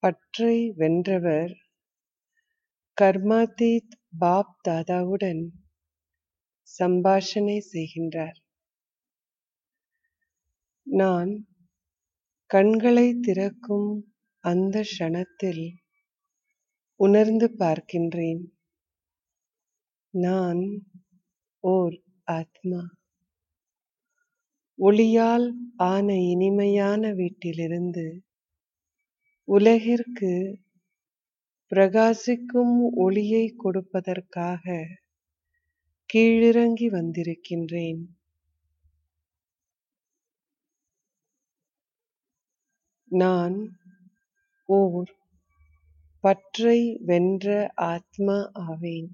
பற்றை வென்றவர் கர்மாதீத் பாப் தாதாவுடன் சம்பாஷணை செய்கின்றார் நான் கண்களை திறக்கும் அந்த க்ஷணத்தில் உணர்ந்து பார்க்கின்றேன் நான் ஓர் ஆத்மா ஒளியால் ஆன இனிமையான வீட்டிலிருந்து உலகிற்கு பிரகாசிக்கும் ஒளியை கொடுப்பதற்காக கீழிறங்கி வந்திருக்கின்றேன் நான் ஓர் பற்றை வென்ற ஆத்மா ஆவேன்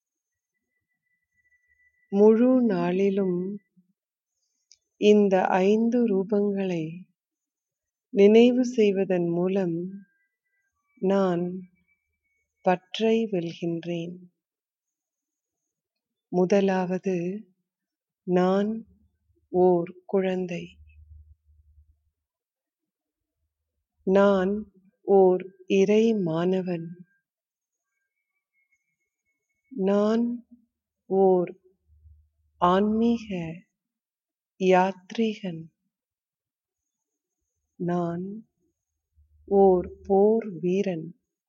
முழு நாளிலும் இந்த ஐந்து ரூபங்களை நினைவு செய்வதன் மூலம் நான் பற்றை வெல்கின்றேன் முதலாவது நான் ஓர் குழந்தை நான் ஓர் இறை மாணவன் நான் ஓர் ஆன்மீக யாத்ரீகன் நான் ஓர் போர் வீரன்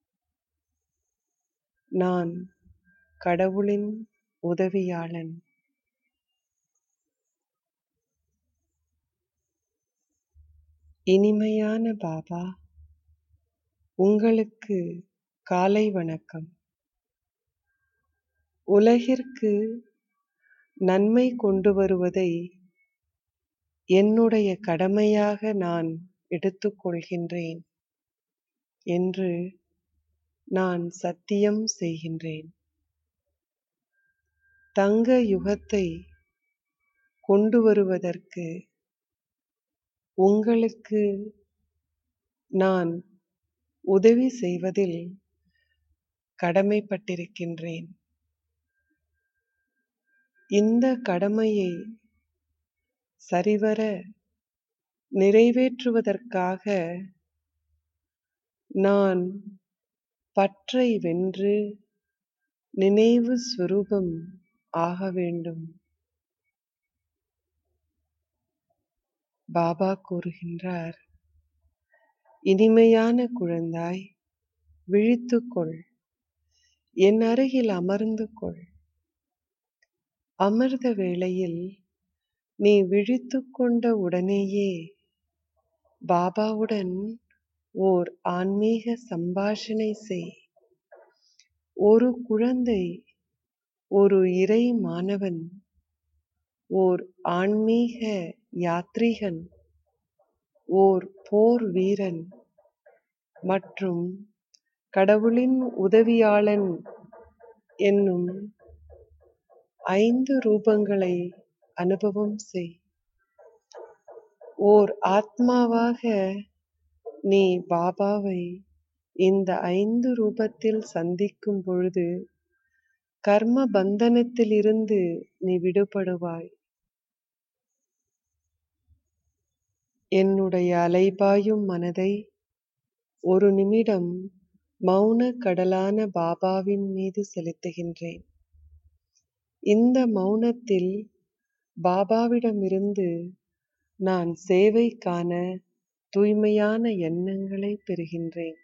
நான் கடவுளின் உதவியாளன் இனிமையான பாபா உங்களுக்கு காலை வணக்கம் உலகிற்கு நன்மை கொண்டு வருவதை என்னுடைய கடமையாக நான் எடுத்துக்கொள்கின்றேன் என்று நான் சத்தியம் செய்கின்றேன் தங்க யுகத்தை கொண்டு வருவதற்கு உங்களுக்கு நான் உதவி செய்வதில் கடமைப்பட்டிருக்கின்றேன் இந்த கடமையை சரிவர நிறைவேற்றுவதற்காக நான் பற்றை வென்று நினைவு ஸ்வரூபம் ஆக வேண்டும் பாபா கூறுகின்றார் இனிமையான குழந்தாய் விழித்துக்கொள் என் அருகில் அமர்ந்து கொள் அமிர்த வேளையில் நீ விழித்துக்கொண்ட உடனேயே பாபாவுடன் ஓர் ஆன்மீக சம்பாஷணை செய் ஒரு குழந்தை ஒரு இறை மாணவன் ஓர் ஆன்மீக யாத்ரீகன் ஓர் போர் வீரன் மற்றும் கடவுளின் உதவியாளன் என்னும் ஐந்து ரூபங்களை அனுபவம் செய் ஓர் ஆத்மாவாக நீ பாபாவை இந்த ஐந்து ரூபத்தில் சந்திக்கும் பொழுது கர்ம பந்தனத்திலிருந்து நீ விடுபடுவாய் என்னுடைய அலைபாயும் மனதை ஒரு நிமிடம் மௌன கடலான பாபாவின் மீது செலுத்துகின்றேன் இந்த மௌனத்தில் பாபாவிடமிருந்து நான் சேவைக்கான தூய்மையான எண்ணங்களை பெறுகின்றேன்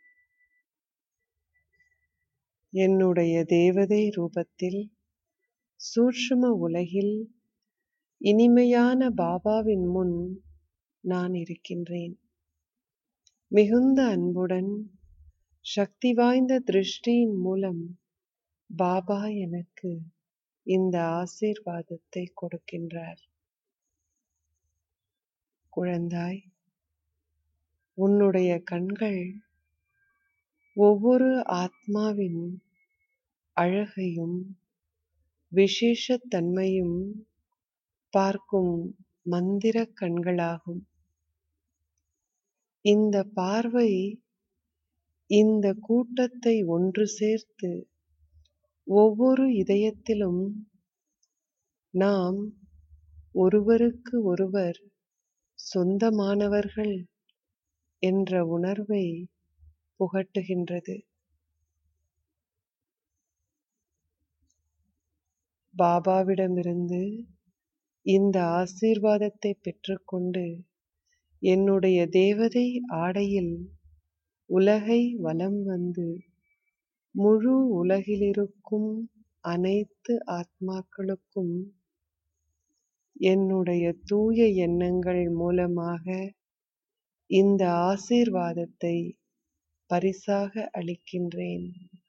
என்னுடைய தேவதை ரூபத்தில் சூட்சும உலகில் இனிமையான பாபாவின் முன் நான் இருக்கின்றேன் மிகுந்த அன்புடன் சக்தி வாய்ந்த திருஷ்டியின் மூலம் பாபா எனக்கு இந்த ஆசீர்வாதத்தை கொடுக்கின்றார் குழந்தாய் உன்னுடைய கண்கள் ஒவ்வொரு ஆத்மாவின் அழகையும் விசேஷத்தன்மையும் பார்க்கும் மந்திர கண்களாகும் இந்த பார்வை இந்த கூட்டத்தை ஒன்று சேர்த்து ஒவ்வொரு இதயத்திலும் நாம் ஒருவருக்கு ஒருவர் சொந்தமானவர்கள் என்ற உணர்வை புகட்டுகின்றது பாபாவிடமிருந்து இந்த ஆசீர்வாதத்தை பெற்றுக்கொண்டு என்னுடைய தேவதை ஆடையில் உலகை வலம் வந்து முழு உலகிலிருக்கும் அனைத்து ஆத்மாக்களுக்கும் என்னுடைய தூய எண்ணங்கள் மூலமாக இந்த ஆசீர்வாதத்தை பரிசாக அளிக்கின்றேன்